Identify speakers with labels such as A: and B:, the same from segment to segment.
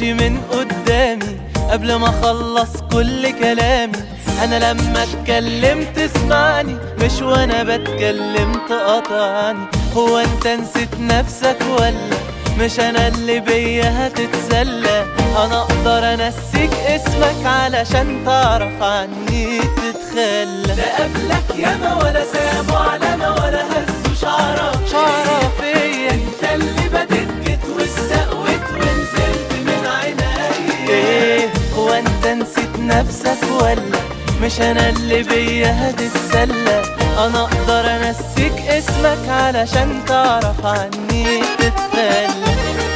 A: تمشي من قدامي قبل ما اخلص كل كلامي انا لما اتكلم تسمعني مش وانا بتكلم تقاطعني هو انت نسيت نفسك ولا مش انا اللي بيا هتتسلى انا اقدر انسيك اسمك علشان تعرف عني تتخلى
B: ده قبلك ياما ولا سابوا علامة ولا هزوا شعرك
A: شعرة فيا
B: انت اللي بديت جيت واستقويت ونزلت من عينيا
A: ايه هو انت نسيت نفسك ولا مش انا اللي بيا هتتسلى انا اقدر انسيك اسمك علشان تعرف عني تتخلى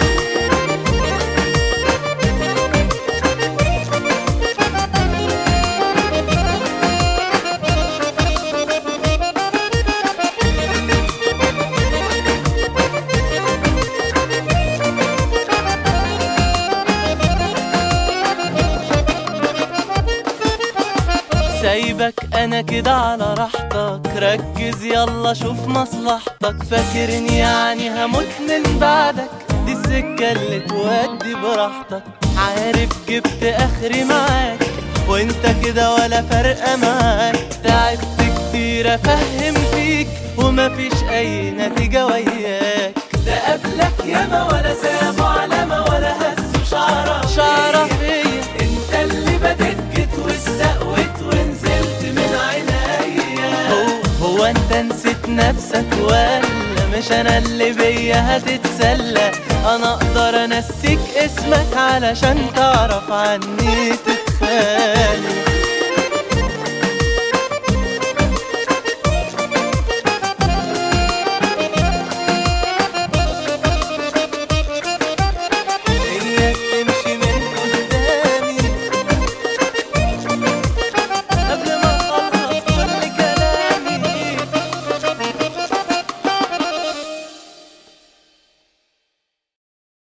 A: سايبك انا كده على راحتك ركز يلا شوف مصلحتك فاكرني يعني هموت من بعدك دي السكة اللي تودي براحتك عارف جبت اخري معاك وانت كده ولا فارقة معاك تعبت كتير افهم فيك ومفيش اي نتيجة وياك
B: ده قبلك ياما ولا سابوا علامة ولا هزوا شعرك
A: شعرة فيا
B: انت اللي بديت جيت واستقويت ونزلت من عينيا
A: هو هو انت نسيت نفسك ولا مش انا اللي بيا هتتسلى انا اقدر انسيك اسمك علشان تعرف عني تتخلى